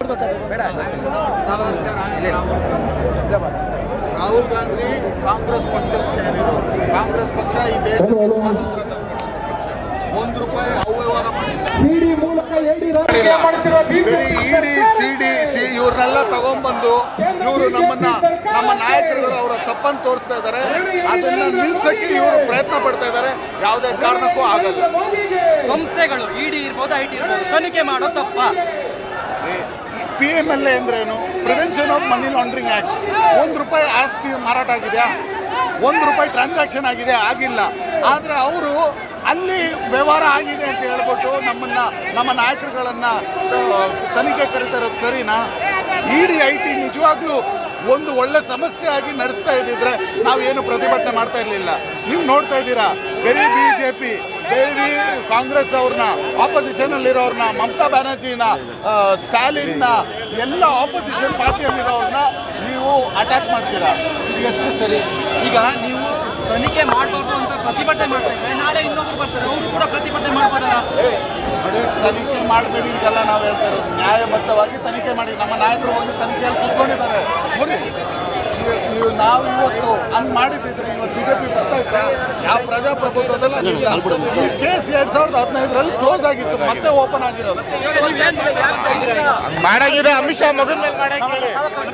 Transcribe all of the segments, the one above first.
ರಾಹುಲ್ ಗಾಂಧಿ ಕಾಂಗ್ರೆಸ್ ಪಕ್ಷದ ಸೇರಿರು ಕಾಂಗ್ರೆಸ್ ಪಕ್ಷ ಈ ದೇಶದಲ್ಲಿ ಸ್ವಾತಂತ್ರ್ಯ ತಂದುಕೊಟ್ಟಂತ ಪಕ್ಷ ಒಂದು ರೂಪಾಯಿ ಅವ್ಯವಹಾರ ಮಾಡಿಲ್ಲ ಸಿಡಿ ಮೂಲಕ ಎಡಿ ರಾಜಕೀಯ ಮಾಡುತ್ತಿರುವ ಬೇರೆ ಇಡಿ ಸಿಡಿ ಸಿ ಇವ್ರನ್ನೆಲ್ಲ ತಗೊಂಡ್ಬಂದು ಇವರು ನಮ್ಮನ್ನ ನಮ್ಮ ನಾಯಕರುಗಳು ಅವರ ತಪ್ಪನ್ನು ತೋರಿಸ್ತಾ ಇದ್ದಾರೆ ಅದನ್ನ ನಿಲ್ಸಕ್ಕೆ ಇವರು ಪ್ರಯತ್ನ ಪಡ್ತಾ ಇದ್ದಾರೆ ಯಾವುದೇ ಕಾರಣಕ್ಕೂ ಆಗಲ್ಲ ಸಂಸ್ಥೆಗಳು ಇಡಿ ಇರ್ಬೋದು ಐ ಟಿ ಇರ್ಬೋದು ತನಿಖೆ ಮಾಡೋ ತಪ್ಪ ಪಿ ಎಮ್ ಎಲ್ ಎ ಅಂದ್ರೇನು prevention of money laundering act ಒಂದು ರೂಪಾಯಿ ಆಸ್ತಿ ಮಾರಾಟ ಆಗಿದೆಯಾ ಒಂದು ರೂಪಾಯಿ ಟ್ರಾನ್ಸಾಕ್ಷನ್ ಆಗಿದೆ ಆಗಿಲ್ಲ ಆದರೆ ಅವರು ಅಲ್ಲಿ ವ್ಯವಹಾರ ಆಗಿದೆ ಅಂತ ಹೇಳ್ಬಿಟ್ಟು ನಮ್ಮನ್ನ ನಮ್ಮ ನಾಯಕರುಗಳನ್ನ ತ- ತನಿಖೆ ಕರೀತಾರೋದು ಸರಿನಾ ಇಡಿ ಐ ಟಿ ನಿಜವಾಗ್ಲೂ ಒಂದು ಒಳ್ಳೆ ಸಮಸ್ಯೆ ಆಗಿ ನಡೆಸ್ತಾ ಇದ್ದಿದ್ರೆ ನಾವೇನು ಪ್ರತಿಭಟನೆ ಮಾಡ್ತಾ ಇರಲಿಲ್ಲ ನೀವು ನೋಡ್ತಾ ಇದ್ದೀರಾ ಬರೀ ಬಿ ಜೆ ಪಿ ಬೇರೆ ಕಾಂಗ್ರೆಸ್ ಅವ್ರನ್ನ ಆಪೋಸಿಷನ್ ಅಲ್ಲಿರೋರ್ನ ಮಮತಾ ಬ್ಯಾನರ್ಜಿನ ಆ, ಸ್ಟಾಲಿನ್ನ ಎಲ್ಲ ಆಪೋಸಿಷನ್ ಪಾರ್ಟಿಯಲ್ಲಿರೋರ್ನ ನೀವು ಅಟ್ಯಾಕ್ ಮಾಡ್ತೀರಾ ಇದು ಎಷ್ಟು ಸರಿ ಈಗ ನೀವು ತನಿಖೆ ಮಾಡಬಾರ್ದು ಅಂತ ಪ್ರತಿಭಟನೆ ಮಾಡ್ತಾ ಇದ್ರೆ ನಾಳೆ ಇನ್ನೊಬ್ರು ಬರ್ತಾರೆ ಅವರು ಕೂಡ ಪ್ರತಿಭಟನೆ ಮಾಡ್ಬೋದಲ್ಲ ನೋಡಿ ತನಿಖೆ ಮಾಡಬೇಡಿ ಅಂತೆಲ್ಲ ನಾವು ಹೇಳ್ತಾ ಇರೋದು ನ್ಯಾಯಬದ್ಧವಾಗಿ ತನಿಖೆ ಮಾಡಿ ನಮ್ಮ ನಾಯಕರು ಹೋಗಿ ತನಿಖೆಯಲ್ಲಿ ಕೂತ್ಕೊಂಡಿದ್ದಾರೆ ನೋಡಿ ನೀವು- ನೀವು ನಾವು ಇವತ್ತು ಹಂಗ್ ಮಾಡಿದ್ರೆ ಇವತ್ತು ಬಿಜೆಪಿ ಬರ್ತಾ ಇತ್ತ ಯಾವ ಪ್ರಜಾಪ್ರಭುತ್ವದಲ್ಲಿ ಅದಿಲ್ಲ ಈ ಕೇಸ್ ಎರಡ್ ಸಾವಿರದ ಹದಿನೈದರಲ್ಲಿ ಕ್ಲೋಸ್ ಆಗಿತ್ತು ಮತ್ತೆ ಓಪನ್ ಆಗಿರೋದು ನೀವೇನ್ ಮಾಡ್ತಾ ಇದ್ದೀರಾ ಈಗ? ಮಾಡಾಗಿದೆ ಅಮಿತ್ ಶಾ ಮಗನ ಮೇಲೆ ಮಾಡಕ್ಕೆ ಹೇಳಿ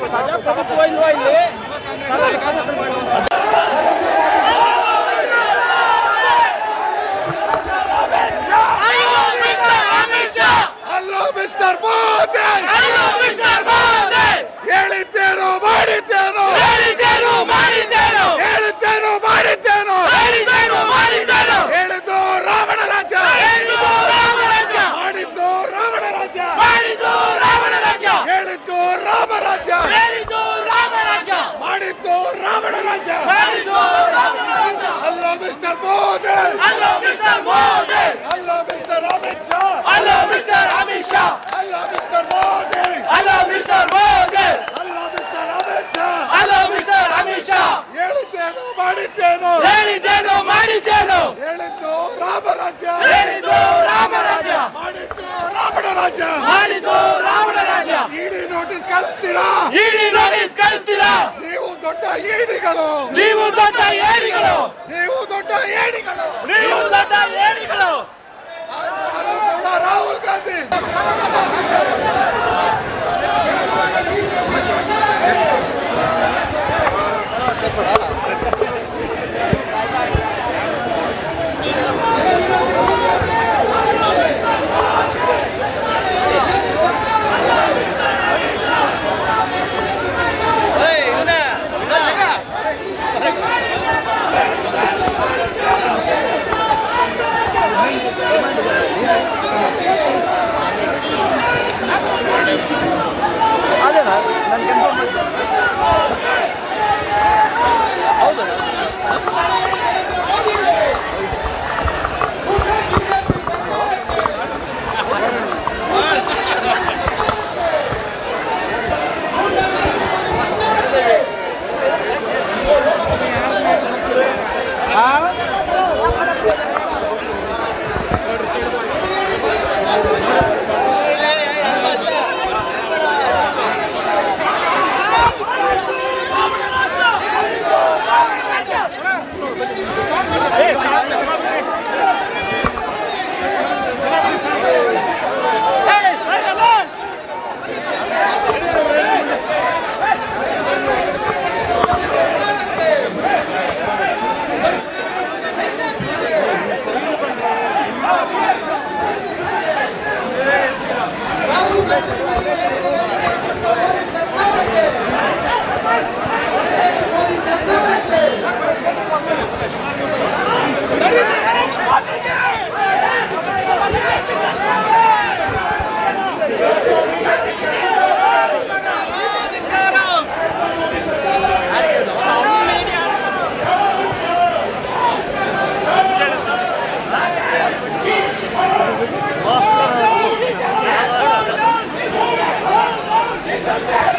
hello mister Modi hello mister Modi ಹೇಳಿದ್ದೇನು ಮಾಡಿದ್ದೇನು ಹೇಳಿದ್ದೇನು ಮಾಡಿದ್ದೇನು ಹೇಳಿದ್ದೇನು ಮಾಡಿದ್ದೇನು ಹೇಳಿದ್ದೇನು ಮಾಡಿದ್ದೇನು ಹೇಳಿದ್ದು ರಾವಣ ರಾಜ್ಯ ಹೇಳಿದ್ದು ರಾವಣ ರಾಜ್ಯ ಮಾಡಿದ್ದು ರಾವಣ ರಾಜ್ಯ ಮಾಡಿದ್ದು ರಾವಣ ರಾಜ್ಯ ಹೇಳಿದ್ದು ರಾಮ ರಾಜ್ಯ ಹೇಳಿದ್ದು ರಾಮ ರಾಜ್ಯ ಮಾಡಿದ್ದು ರಾವಣ ರಾಜ್ಯ ಮಾಡಿದ್ದು ರಾವಣ ರಾಜ್ಯ hello mister Modi hello mister Modi hello mister Amit Shah hello mister Amit Shah hello mister Modi hello mister Modi hello mister Amit Shah hello mister Amit Shah ಹೇಳಿದ್ದೇನು ಮಾಡಿದ್ದೇನು ಹೇಳಿದ್ದೇನು ಮಾಡಿದ್ದೇನು ಹೇಳಿದ್ದು ರಾಮ ರಾಜ್ಯ ಹೇಳಿದ್ದು ರಾಮ ರಾಜ್ಯ ಮಾಡಿದ್ದು ರಾವಣ ರಾಜ್ಯ ಮಾಡಿದ್ದು ರಾವಣ ರಾಜ್ಯ ಇಡಿ ನೋಟಿಸ್ ಕಳಿಸ್ತೀರಾ ಇಡಿ ನೋಟಿಸ್ ಕಳಿಸ್ತೀರಾ ನೀವು ದೊಡ್ಡ ಏಡಿಗಳು ನೀವು ದೊಡ್ಡ ಏಡಿಗಳು ನೀವು ದೊಡ್ಡ ಏಡಿಗಳು ನೀವು ದೊಡ್ಡ ಏಡಿಗಳು ನಾನು ಕೂಡ ರಾಹುಲ್ ಗಾಂಧಿ Thank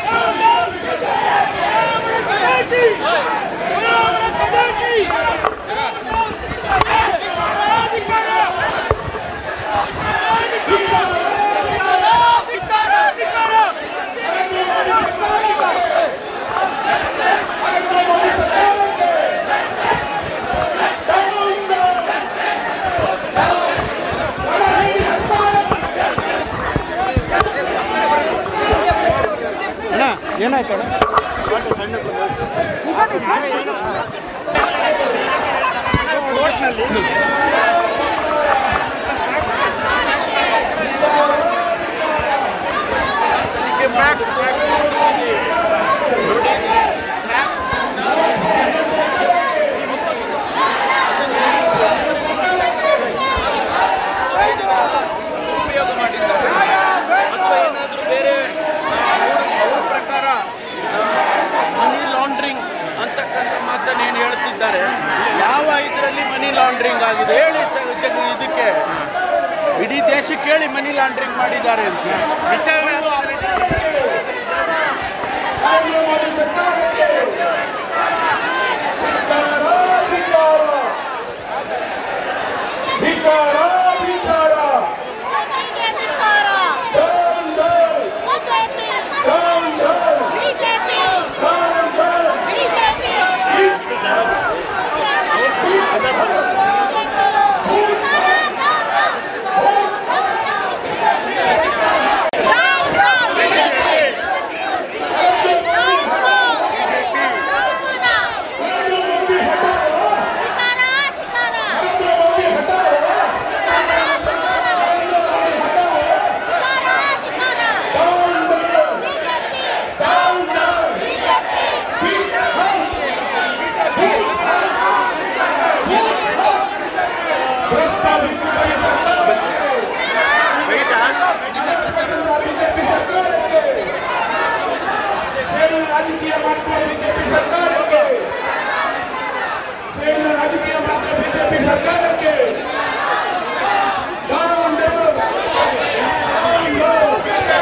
ಏನಾಯ್ತು ಉಪಯೋಗ ಮಾಡಿದ್ದಾರೆ ಅಥವಾ ಏನಾದರೂ ಬೇರೆ ಅವ್ರ ಪ್ರಕಾರ ಮನಿ ಲಾಂಡ್ರಿಂಗ್ ಅಂತಕ್ಕಂಥ ಮಾತನ್ನು ಏನು ಹೇಳ್ತಿದ್ದಾರೆ ಯಾವ ಇದರಲ್ಲಿ ಮನಿ ಲಾಂಡ್ರಿಂಗ್ ಆಗಿದೆ ಹೇಳಿ ಸರ್ ಜನ ಇದಕ್ಕೆ ಇಡೀ ದೇಶಕ್ಕೆ ಹೇಳಿ ಮನಿ ಲಾಂಡ್ರಿಂಗ್ ಮಾಡಿದ್ದಾರೆ ಅಂತ ವಿಚಾರಣೆ ಧಿಕ್ಕಾರ ಧಿಕ್ಕಾರ ಸೇಡು ರಾಜಕೀಯ ಮಾಡ್ತಾ ಬಿಜೆಪಿ ಸರ್ಕಾರಕ್ಕೆ ಸೇಡು ರಾಜಕೀಯ ಮಾಡ್ತಾ ಬಿಜೆಪಿ ಸರ್ಕಾರಕ್ಕೆ Down, down. Down, down.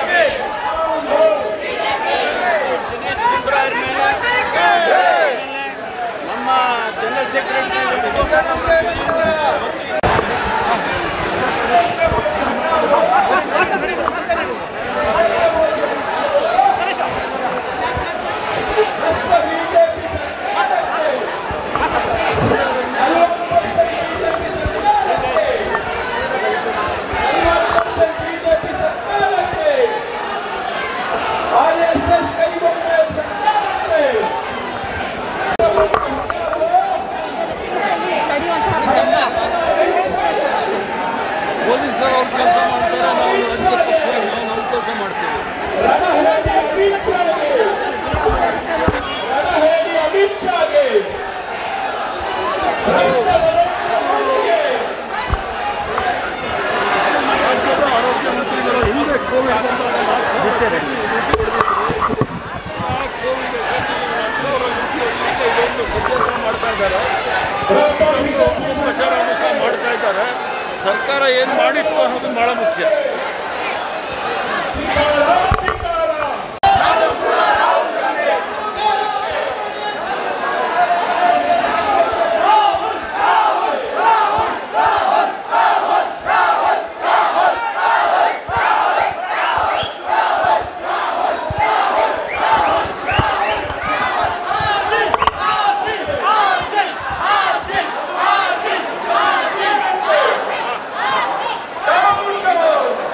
Dinesh ಗುಂಡೂರಾವ್ರ ಮೇಲೆ ನಮ್ಮ ಜನರಲ್ ಸೆಕ್ರೆಟರಿ ಬಿಜೆಪಿ ಸರ್ಕಾರಕ್ಕೆ ಆರ್ಎಸ್ಎಸ್ ಕೈಗೊಂಡ ಸರ್ಕಾರಕ್ಕೆ ಪೊಲೀಸರು ಅವ್ರ ಕೆಲಸ ಮಾಡ್ತಾರೆ ನಾವು ರಾಜಕೀಯ ಪಕ್ಷ ನಾವು ನಮ್ಮ ಕೆಲಸ ಮಾಡ್ತೀವಿ ರಣಹೇಡಿ ಅಮಿತ್ ಶಾಗೆ ರಣಹೇಡಿ ಅಮಿತ್ ಶಾಗೆ ಭ್ರಷ್ಟ ನರೇಂದ್ರ ಮೋದಿಗೆ ರಾಜ್ಯದ ಆರೋಗ್ಯ ಮಂತ್ರಿಗಳ ಹಿಂದೆ ಕೋವಿಡ್ ಕೋವಿಡ್ ಇದೊಂದು ಸಜ್ಜನ ಮಾಡ್ತಾ ಇದ್ದಾರೆ ಭ್ರಷ್ಟ ಬಿಜೆಪಿ ಪ್ರಚಾರವನ್ನು ಸಹ ಮಾಡ್ತಾ ಇದ್ದಾರೆ ಸರ್ಕಾರ ಏನು ಮಾಡಿತ್ತು ಅನ್ನೋದು ಬಹಳ ಮುಖ್ಯ Down, down.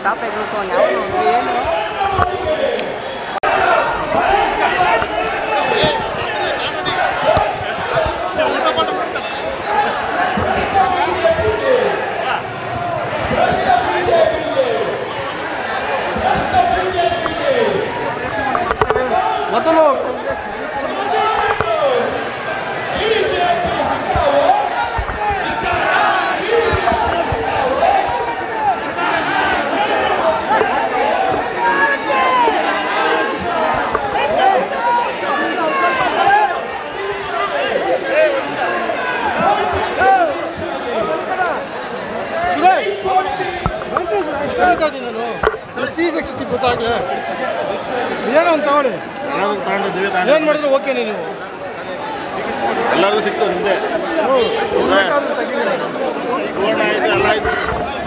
ಟಾಪ್ ಎಗ್ರೋಸು ಯಾವ ಏನು ಮೊದಲು ಎಷ್ಟು ಈಸಿಯಾಗಿ ಸಿಕ್ಕಿದ್ದು ಗೊತ್ತಾಗಲೇ ಏನೋ ಒಂದು ತಗೊಳ್ಳಿ ಏನು ಮಾಡಿದ್ರು ಓಕೆ ನೀವು ಎಲ್ಲರಿಗೂ ಸಿಕ್ತು ನಿಂದೆ ಬೇಕಾದ್ರೂ ತೆಗೀರಿ. ಸುವರ್ಣ ಆಯ್ತು ಎಲ್ಲ ಆಯ್ತು